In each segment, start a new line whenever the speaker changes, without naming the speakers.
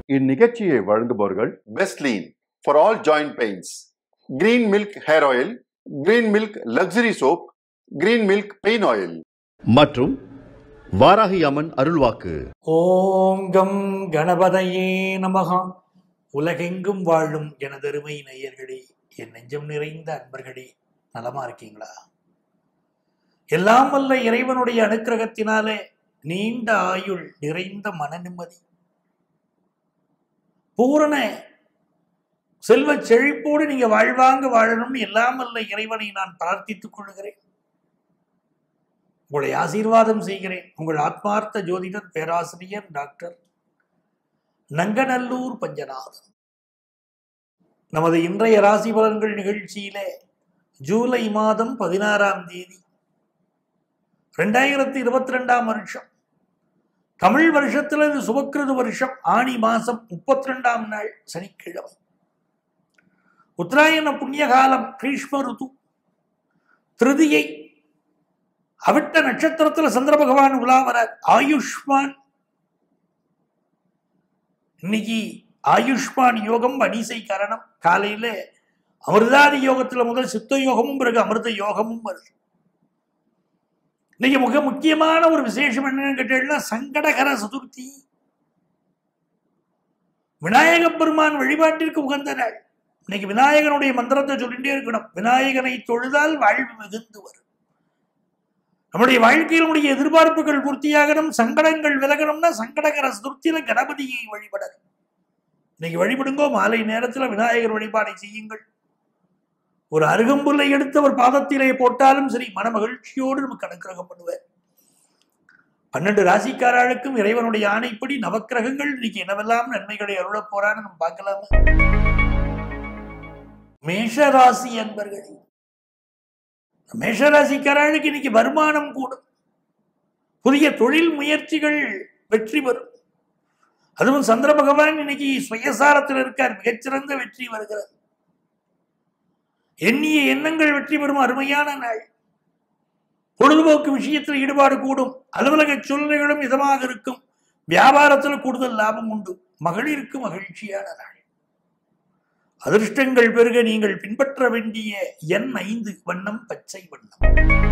இந்நிகழ்ச்சியை வழங்குபவர்கள்
பெஸ்ட்லீன் for all joint pains green milk hair oil green milk luxury soap green milk pain oil
மற்றும் வாராகி அம்மன் அருள்வாக்கு
ஓம் come கணபதையே நமகா உலகெங்கும் வாழும் எனதருமை நேயர்களே என் நெஞ்சம் நிறைந்த அன்பர்களே நலமா இருக்கீங்களா எல்லாம் வல்ல இறைவனுடைய அனுக்கிரகத்தினாலே நீண்ட ஆயுள் நிறைந்த மன நிம்மதி பூரண செல்வ செழிப்போடு நீங்க வாழ்வாங்க வாழணும்னு எல்லாம் வல்ல இறைவனை நான் பிரார்த்தித்துக் கொள்கிறேன் உங்களை ஆசீர்வாதம் செய்கிறேன் உங்கள் ஆத்மார்த்த ஜோதிடர் பேராசிரியர் டாக்டர் நங்கநல்லூர் பஞ்சநாதன் நமது இன்றைய ராசி பலன்கள் நிகழ்ச்சியிலே ஜூலை மாதம் பதினாறாம் தேதி ரெண்டாயிரத்தி இருபத்தி ரெண்டாம் வருஷம் தமிழ் வருஷத்துல இது சுபக்கிருது வருஷம் ஆணி மாசம் முப்பத்தி ரெண்டாம் நாள் சனிக்கிழமை உத்தராயண புண்ணிய காலம் கிரீஷ்ம ருது திருதியை அவிட்ட நட்சத்திரத்துல சந்திர பகவான் உலா வரார் ஆயுஷ்மான் இன்னைக்கு ஆயுஷ்மான் யோகம் வடிசை கரணம் காலையில அமிர்தாதி யோகத்துல முதல் சித்த யோகமும் பிறகு அமிர்த யோகமும் வருது இன்னைக்கு மிக முக்கியமான ஒரு விசேஷம் என்னன்னு கேட்டீங்கன்னா சங்கடகர சதுர்த்தி விநாயக பெருமான் வழிபாட்டிற்கு உகந்த நாள் இன்னைக்கு விநாயகனுடைய மந்திரத்தை சொல்லிட்டே இருக்கணும் விநாயகனை தொழுதால் வாழ்வு மிகுந்து வரும் நம்முடைய வாழ்க்கையில் நம்முடைய எதிர்பார்ப்புகள் பூர்த்தியாகணும் சங்கடங்கள் விலகணும்னா சங்கடகர சதுர்த்தியில கணபதியை வழிபடணும் இன்னைக்கு வழிபடுங்கோ மாலை நேரத்துல விநாயகர் வழிபாடை செய்யுங்கள் ஒரு அருகம்புல்லை எடுத்து அவர் பாதத்திலே போட்டாலும் சரி மன மகிழ்ச்சியோடு நமக்கு அனுக்கிரகம் பண்ணுவார் பன்னெண்டு ராசிக்காரர்களுக்கும் இறைவனுடைய ஆணைப்படி நவக்கிரகங்கள் இன்னைக்கு என்னவெல்லாம் நன்மைகளை அருளப் போறான்னு நம்ம பார்க்கலாமா மேஷராசி அன்பர்களே மேஷராசிக்காரர்களுக்கு இன்னைக்கு வருமானம் கூடும் புதிய தொழில் முயற்சிகள் வெற்றி பெறும் அதுவும் சந்திர பகவான் இன்னைக்கு சுயசாரத்தில் இருக்கார் மிகச்சிறந்த வெற்றி வருகிறது எண்ணிய எண்ணங்கள் வெற்றி பெறும் அருமையான நாள் பொழுதுபோக்கு விஷயத்தில் ஈடுபாடு கூடும் அலுவலக சூழ்நிலைகளும் இதமாக இருக்கும் வியாபாரத்தில் கூடுதல் லாபம் உண்டு மகளிருக்கு மகிழ்ச்சியான நாள் அதிர்ஷ்டங்கள் பெருக நீங்கள் பின்பற்ற வேண்டிய எண் ஐந்து வண்ணம் பச்சை வண்ணம்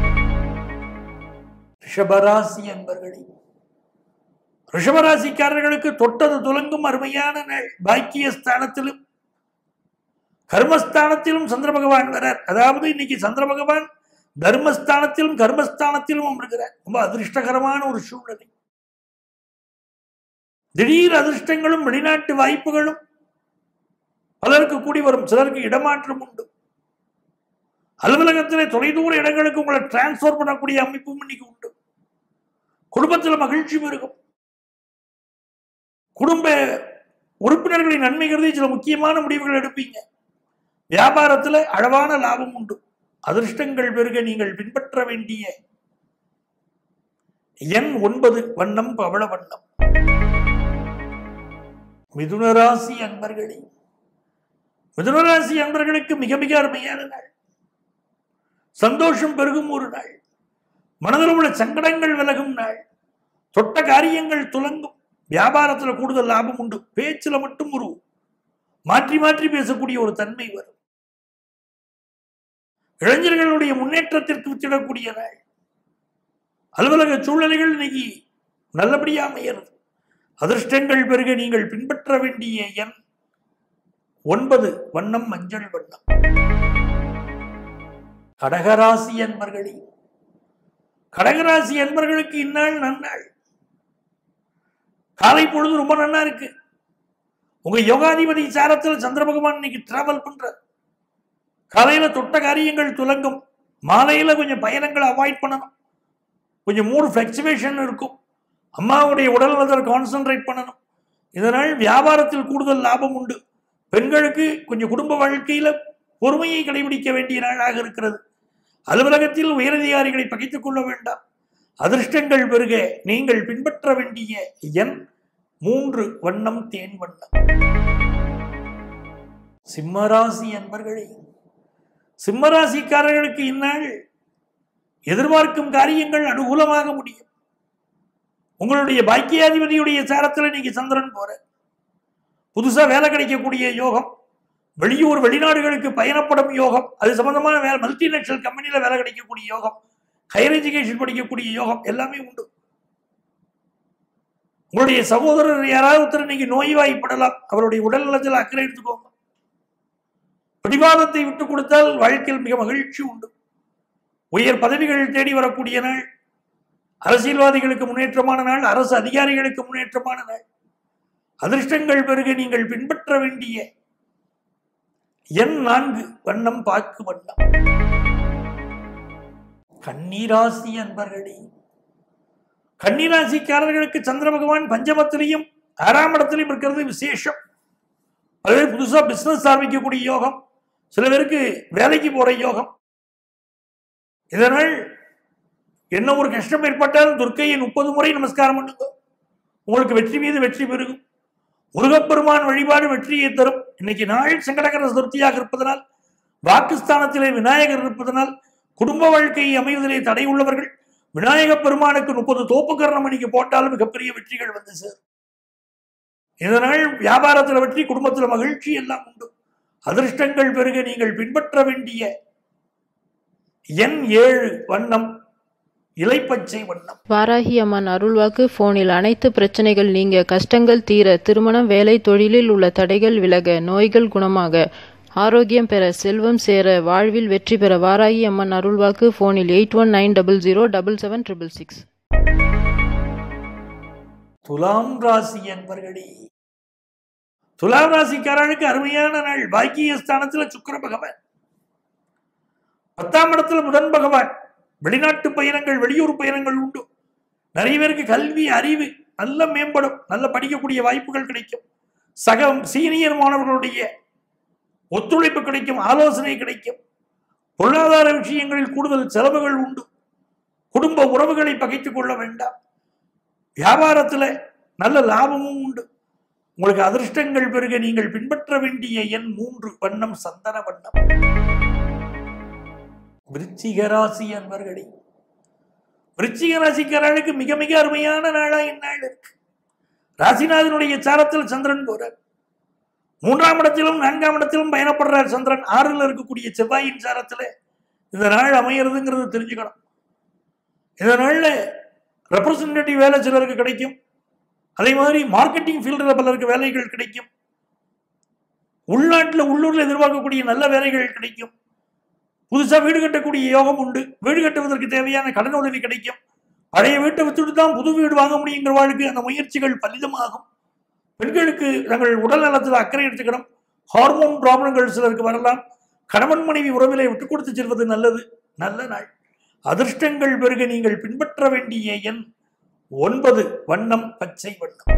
ரிஷபராசி என்பர்களே ரிஷபராசிக்காரர்களுக்கு தொட்டது துலங்கும் அருமையான நாள் பாக்கிய ஸ்தானத்திலும் கர்மஸ்தானத்திலும் சந்திர பகவான் வரார் அதாவது இன்னைக்கு சந்திர பகவான் தர்மஸ்தானத்திலும் கர்மஸ்தானத்திலும் அமர்கிறார் ரொம்ப அதிர்ஷ்டகரமான ஒரு சூழ்நிலை திடீர் அதிர்ஷ்டங்களும் வெளிநாட்டு வாய்ப்புகளும் பலருக்கு கூடி வரும் சிலருக்கு இடமாற்றம் உண்டு அலுவலகத்திலே தொலைதூர இடங்களுக்கு உங்களை டிரான்ஸ்பர் பண்ணக்கூடிய அமைப்பும் இன்னைக்கு உண்டு குடும்பத்தில் மகிழ்ச்சி பெருகும் குடும்ப உறுப்பினர்களின் நன்மை கருதி சில முக்கியமான முடிவுகள் எடுப்பீங்க வியாபாரத்தில் அளவான லாபம் உண்டு அதிர்ஷ்டங்கள் பெருக நீங்கள் பின்பற்ற வேண்டிய எண் ஒன்பது வண்ணம் பவள வண்ணம் மிதுனராசி அன்பர்களே மிதுனராசி அன்பர்களுக்கு மிக மிக அருமையான நாள் சந்தோஷம் பெருகும் ஒரு நாள் மனதில் உள்ள சங்கடங்கள் விலகும் நாள் தொட்ட காரியங்கள் துலங்கும் வியாபாரத்தில் கூடுதல் லாபம் உண்டு பேச்சில் மட்டும் ஒரு மாற்றி மாற்றி பேசக்கூடிய ஒரு தன்மை வரும் இளைஞர்களுடைய முன்னேற்றத்திற்கு வித்திடக்கூடிய நாள் அலுவலக சூழ்நிலைகள் இன்னைக்கு நல்லபடியா அமையிறது அதிர்ஷ்டங்கள் பெருக நீங்கள் பின்பற்ற வேண்டிய எண் ஒன்பது வண்ணம் மஞ்சள் வண்ணம் கடகராசி என்பர்களே கடகராசி என்பர்களுக்கு இந்நாள் நன்னாள் காலை பொழுது ரொம்ப நன்னா இருக்கு உங்க யோகாதிபதி சாரத்தில் சந்திர பகவான் இன்னைக்கு டிராவல் பண்றார் காலையில தொட்ட காரியங்கள் துலங்கும் மாலையில கொஞ்சம் பயணங்களை அவாய்ட் பண்ணணும் கொஞ்சம் மூடு ஃபிளக்சுவேஷன் இருக்கும் அம்மாவுடைய உடல் நலத்தை கான்சென்ட்ரேட் பண்ணணும் இதனால் வியாபாரத்தில் கூடுதல் லாபம் உண்டு பெண்களுக்கு கொஞ்சம் குடும்ப வாழ்க்கையில பொறுமையை கடைபிடிக்க வேண்டிய நாளாக இருக்கிறது அலுவலகத்தில் உயரதிகாரிகளை பகைத்துக் கொள்ள வேண்டாம் அதிர்ஷ்டங்கள் பெருக நீங்கள் பின்பற்ற வேண்டிய எண் மூன்று வண்ணம் தேன் வண்ணம் சிம்மராசி அன்பர்களே சிம்மராசிக்காரர்களுக்கு இந்நாள் எதிர்பார்க்கும் காரியங்கள் அனுகூலமாக முடியும் உங்களுடைய பாக்கியாதிபதியுடைய சாரத்தில் நீங்க சந்திரன் போற புதுசா வேலை கிடைக்கக்கூடிய யோகம் வெளியூர் வெளிநாடுகளுக்கு பயணப்படும் யோகம் அது சம்பந்தமான வேலை மல்டிநேஷனல் கம்பெனில வேலை கிடைக்கக்கூடிய யோகம் ஹையர் எஜுகேஷன் படிக்கக்கூடிய யோகம் எல்லாமே உண்டு உங்களுடைய சகோதரர் யாராவது ஒருத்தர் இன்னைக்கு நோய்வாய்ப்படலாம் அவருடைய உடல் நலத்தில் அக்கறை எடுத்துக்கோங்க பிடிவாதத்தை விட்டு கொடுத்தால் வாழ்க்கையில் மிக மகிழ்ச்சி உண்டு உயர் பதவிகள் தேடி வரக்கூடிய நாள் அரசியல்வாதிகளுக்கு முன்னேற்றமான நாள் அரசு அதிகாரிகளுக்கு முன்னேற்றமான நாள் அதிர்ஷ்டங்கள் பெருக நீங்கள் பின்பற்ற வேண்டிய எண் நான்கு வண்ணம் பாக்கு வண்ணம் கன்னிராசி அன்பர்களே கன்னிராசிக்காரர்களுக்கு சந்திர பகவான் பஞ்சமத்திலையும் ஆறாம் இடத்திலையும் இருக்கிறது விசேஷம் அதுவே புதுசா பிசினஸ் ஆரம்பிக்கக்கூடிய யோகம் சில பேருக்கு வேலைக்கு போற யோகம் இதனால் என்ன ஒரு கஷ்டம் ஏற்பட்டாலும் துர்க்கையை முப்பது முறை நமஸ்காரம் பண்ணுங்க உங்களுக்கு வெற்றி மீது வெற்றி பெருகும் முருகப்பெருமான் வழிபாடு வெற்றியை தரும் இன்னைக்கு நாள் சங்கடகர சதுர்த்தியாக இருப்பதனால் வாக்குஸ்தானத்திலே விநாயகர் இருப்பதனால் குடும்ப வாழ்க்கை அமைவதிலே தடை உள்ளவர்கள் விநாயக பெருமானுக்கு முப்பது தோப்பு கரணமணிக்கு போட்டாலும் மிகப்பெரிய வெற்றிகள் வந்து சேரும் இதனால் வியாபாரத்தில் வெற்றி குடும்பத்தில் மகிழ்ச்சி எல்லாம் உண்டு அதிர்ஷ்டங்கள் பெருக நீங்கள் பின்பற்ற வேண்டிய எண் ஏழு வண்ணம் இலைப்பச்சை வண்ணம்
வாராகி அம்மன் அருள்வாக்கு போனில் அனைத்து பிரச்சனைகள் நீங்க கஷ்டங்கள் தீர திருமணம் வேலை தொழிலில் உள்ள தடைகள் விலக நோய்கள் குணமாக ஆரோக்கியம் பெற செல்வம் சேர வாழ்வில் வெற்றி பெற வாராகி அம்மன் அருள்வாக்கு போனில் eight one nine double zero double seven triple six
துலாம் ராசி என்பர்களே துலாம் ராசிக்காரர்களுக்கு அருமையான நாள் பாக்கிய ஸ்தானத்துல சுக்கிர பகவான் பத்தாம் இடத்துல புதன் பகவான் வெளிநாட்டு பயணங்கள் வெளியூர் பயணங்கள் உண்டு நிறைய பேருக்கு கல்வி அறிவு நல்ல மேம்படும் நல்ல படிக்கக்கூடிய வாய்ப்புகள் கிடைக்கும் சக சீனியர் மாணவர்களுடைய ஒத்துழைப்பு கிடைக்கும் ஆலோசனை கிடைக்கும் பொருளாதார விஷயங்களில் கூடுதல் செலவுகள் உண்டு குடும்ப உறவுகளை பகைத்துக் கொள்ள வேண்டாம் வியாபாரத்துல நல்ல லாபமும் உண்டு உங்களுக்கு அதிர்ஷ்டங்கள் பெருக நீங்கள் பின்பற்ற வேண்டிய எண் மூன்று வண்ணம் சந்தன வண்ணம் விருச்சிக ராசி அன்பர்களே விருச்சிக ராசிக்காரர்களுக்கு மிக மிக அருமையான நாளா இந்நாள் இருக்கு ராசிநாதனுடைய சாரத்தில் சந்திரன் போறார் மூன்றாம் இடத்திலும் நான்காம் இடத்திலும் பயணப்படுறார் சந்திரன் ஆறில் இருக்கக்கூடிய செவ்வாயின் சாரத்துல இந்த நாள் அமையிறதுங்கிறது தெரிஞ்சுக்கணும் இந்த நாள்ல ரெப்ரசன்டேட்டிவ் வேலை சிலருக்கு கிடைக்கும் அதே மாதிரி மார்க்கெட்டிங் ஃபீல்டில் பலருக்கு வேலைகள் கிடைக்கும் உள்நாட்டில் உள்ளூரில் எதிர்பார்க்கக்கூடிய நல்ல வேலைகள் கிடைக்கும் புதுசாக வீடு கட்டக்கூடிய யோகம் உண்டு வீடு கட்டுவதற்கு தேவையான கடன் உதவி கிடைக்கும் பழைய வீட்டை வித்துட்டு தான் புது வீடு வாங்க முடியுங்கிற வாழ்க்கை அந்த முயற்சிகள் பலிதமாகும் பெண்களுக்கு தங்கள் உடல் நலத்தில் அக்கறை எடுத்துக்கணும் ஹார்மோன் ப்ராப்ளங்கள் சிலருக்கு வரலாம் கணவன் மனைவி உறவிலை விட்டுக் கொடுத்து செல்வது நல்லது நல்ல நாள் அதிர்ஷ்டங்கள் பெருக நீங்கள் பின்பற்ற வேண்டிய எண் ஒன்பது வண்ணம் பச்சை வண்ணம்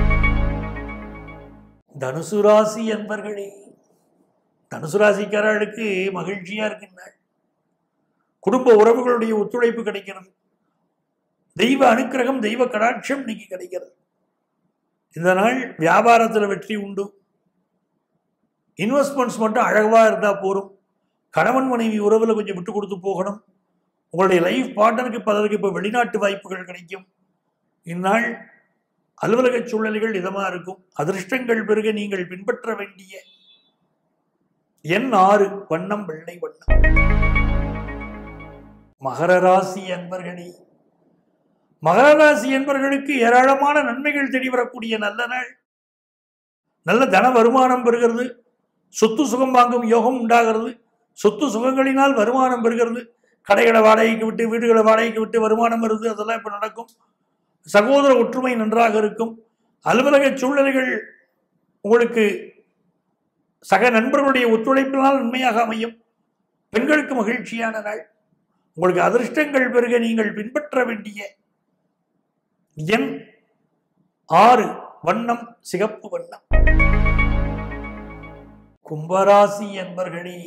தனுசு ராசி என்பர்களே தனுசு ராசிக்காரர்களுக்கு மகிழ்ச்சியா இருக்கின்றாள் குடும்ப உறவுகளுடைய ஒத்துழைப்பு கிடைக்கிறது தெய்வ அனுக்கிரகம் தெய்வ கடாட்சம் இன்னைக்கு கிடைக்கிறது இந்த நாள் வியாபாரத்தில் வெற்றி உண்டு இன்வெஸ்ட்மெண்ட்ஸ் மட்டும் அழகவா இருந்தா போரும் கணவன் மனைவி உறவில் கொஞ்சம் விட்டு கொடுத்து போகணும் உங்களுடைய லைஃப் பார்ட்னருக்கு பலருக்கு இப்போ வெளிநாட்டு வாய்ப்புகள் கிடைக்கும் இந்நாள் அலுவலக சூழல்கள் இதமா இருக்கும் அதிர்ஷ்டங்கள் பெருக நீங்கள் பின்பற்ற வேண்டிய எண் ஆறு வண்ணம் வெள்ளை வண்ணம் மகர ராசி அன்பர்களே மகர ராசி என்பர்களுக்கு ஏராளமான நன்மைகள் தேடி வரக்கூடிய நல்ல நாள் நல்ல தன வருமானம் பெறுகிறது சொத்து சுகம் வாங்கும் யோகம் உண்டாகிறது சொத்து சுகங்களினால் வருமானம் பெறுகிறது கடைகளை வாடகைக்கு விட்டு வீடுகளை வாடகைக்கு விட்டு வருமானம் வருது அதெல்லாம் இப்போ நடக்கும் சகோதர ஒற்றுமை நன்றாக இருக்கும் அலுவலக சூழ்நிலைகள் உங்களுக்கு சக நண்பர்களுடைய ஒத்துழைப்பினால் நன்மையாக அமையும் பெண்களுக்கு மகிழ்ச்சியான நாள் உங்களுக்கு அதிர்ஷ்டங்கள் பெருக நீங்கள் பின்பற்ற வேண்டிய எண் ஆறு வண்ணம் சிகப்பு வண்ணம் கும்பராசி என்பர்களே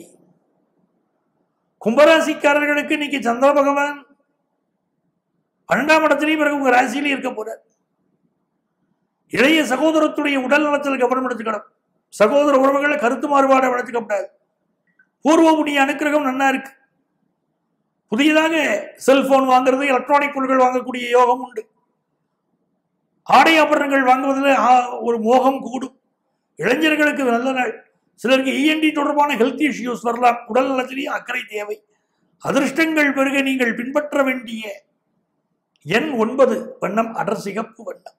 கும்பராசிக்காரர்களுக்கு இன்னைக்கு சந்திர பகவான் பன்னெண்டாம் இடத்திலேயும் பிறகு உங்க ராசியிலே இருக்க போறார் இளைய சகோதரத்துடைய உடல் நலத்தில் கவனம் எடுத்துக்கணும் சகோதர உறவுகளை கருத்து மாறுபாடை வளர்த்துக்கப்படாது பூர்வ புண்ணிய அனுக்கிரகம் நன்னா இருக்கு புதியதாக செல்போன் வாங்குறது எலக்ட்ரானிக் பொருட்கள் வாங்கக்கூடிய யோகம் உண்டு ஆடை ஆபரணங்கள் வாங்குவதில் ஆ- ஒரு மோகம் கூடும் இளைஞர்களுக்கு நல்ல நாள் சிலருக்கு இஎன்டி தொடர்பான ஹெல்த் இஷ்யூஸ் வரலாம் உடல் நலத்திலேயே அக்கறை தேவை அதிர்ஷ்டங்கள் பெருக நீங்கள் பின்பற்ற வேண்டிய எண் ஒன்பது வண்ணம் அடர் சிகப்பு வண்ணம்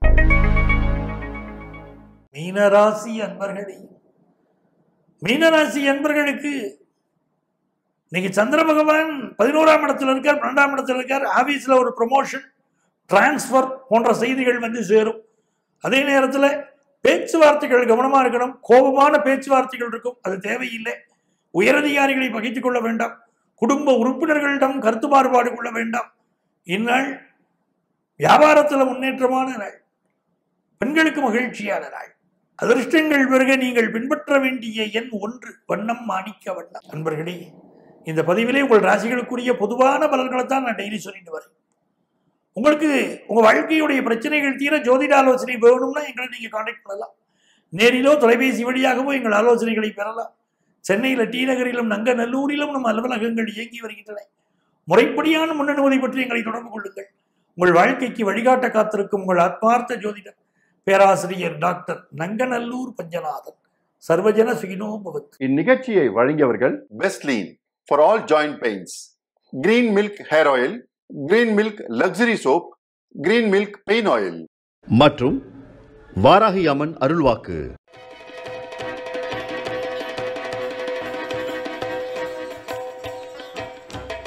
மீனராசி அன்பர்களே மீனராசி அன்பர்களுக்கு இன்னைக்கு சந்திர பகவான் பதினோராம் இடத்துல இருக்கார் பன்னெண்டாம் இடத்துல இருக்கார் ஆபீஸ்ல ஒரு ப்ரொமோஷன் டிரான்ஸ்ஃபர் போன்ற செய்திகள் வந்து சேரும் அதே நேரத்தில் பேச்சுவார்த்தைகள் கவனமா இருக்கணும் கோபமான பேச்சுவார்த்தைகள் இருக்கும் அது தேவையில்லை உயரதிகாரிகளை பகைத்துக் கொள்ள வேண்டாம் குடும்ப உறுப்பினர்களிடம் கருத்து மாறுபாடு கொள்ள வேண்டாம் இந்நாள் வியாபாரத்தில் முன்னேற்றமான நாள் பெண்களுக்கு மகிழ்ச்சியான நாள் அதிர்ஷ்டங்கள் பெருக நீங்கள் பின்பற்ற வேண்டிய எண் ஒன்று வண்ணம் மாணிக்க வண்ணம் நண்பர்களே இந்த பதிவிலே உங்கள் ராசிகளுக்குரிய பொதுவான பலன்களை தான் நான் டெய்லி சொல்லிட்டு வரேன் உங்களுக்கு உங்க வாழ்க்கையுடைய பிரச்சனைகள் தீர ஜோதிட ஆலோசனை வேணும்னா எங்களை நீங்க காண்டாக்ட் பண்ணலாம் நேரிலோ தொலைபேசி வழியாகவோ எங்கள் ஆலோசனைகளை பெறலாம் சென்னையில் டி நகரிலும் நங்கநல்லூரிலும் நம் அலுவலகங்கள் இயங்கி வருகின்றன முறைப்படியான முன்னனுமதி பற்றி எங்களை தொடர்பு கொள்ளுங்கள் உங்கள் வாழ்க்கைக்கு வழிகாட்ட காத்திருக்கும் உங்கள் ஆத்மார்த்த ஜோதிடர் பேராசிரியர் டாக்டர் நங்கநல்லூர் பஞ்சநாதன் சர்வஜன சுகினோ பவத்
இந்நிகழ்ச்சியை வழங்கியவர்கள்
பெஸ்ட்லீன் for all joint pains green milk hair oil green milk luxury soap green milk pain oil
மற்றும் வாராகி அம்மன் அருள்வாக்கு